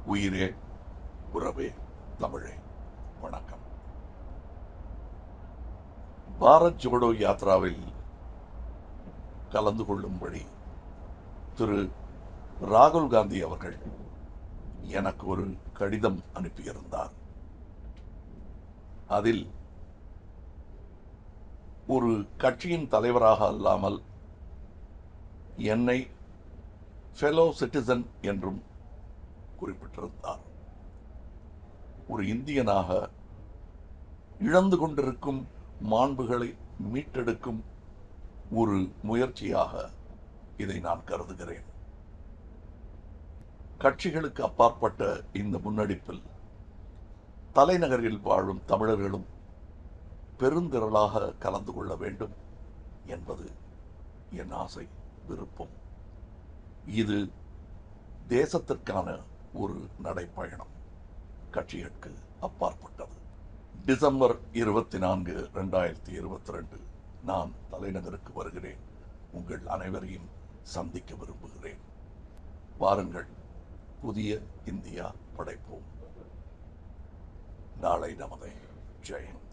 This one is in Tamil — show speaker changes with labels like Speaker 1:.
Speaker 1: உயிரே உறவே தமிழே வணக்கம் பாரத் ஜோடோ யாத்ராவில் கலந்து கொள்ளும்படி திரு ராகுல் காந்தி அவர்கள் எனக்கு ஒரு கடிதம் அனுப்பியிருந்தார் அதில் ஒரு கட்சியின் தலைவராக அல்லாமல் என்னை ஃபெலோ சிட்டிசன் என்றும் குறிப்பிட்டிருந்தார் ஒரு இந்தியனாக இழந்து கொண்டிருக்கும் மாண்புகளை மீட்டெடுக்கும் ஒரு முயற்சியாக இதை நான் கருதுகிறேன் கட்சிகளுக்கு அப்பாற்பட்ட இந்த முன்னெடுப்பில் தலைநகரில் வாழும் தமிழர்களும் பெருந்திரளாக கலந்து கொள்ள வேண்டும் என்பது என் ஆசை விருப்பம் இது தேசத்திற்கான ஒரு நடைப்பயணம் கட்சிகளுக்கு அப்பாற்பட்டது டிசம்பர் இருபத்தி நான்கு ரெண்டாயிரத்தி இருபத்தி ரெண்டு நான் தலைநகருக்கு வருகிறேன் உங்கள் அனைவரையும் சந்திக்க விரும்புகிறேன் வாருங்கள் புதிய இந்தியா படைப்போம் நாளை நமது ஜெயன்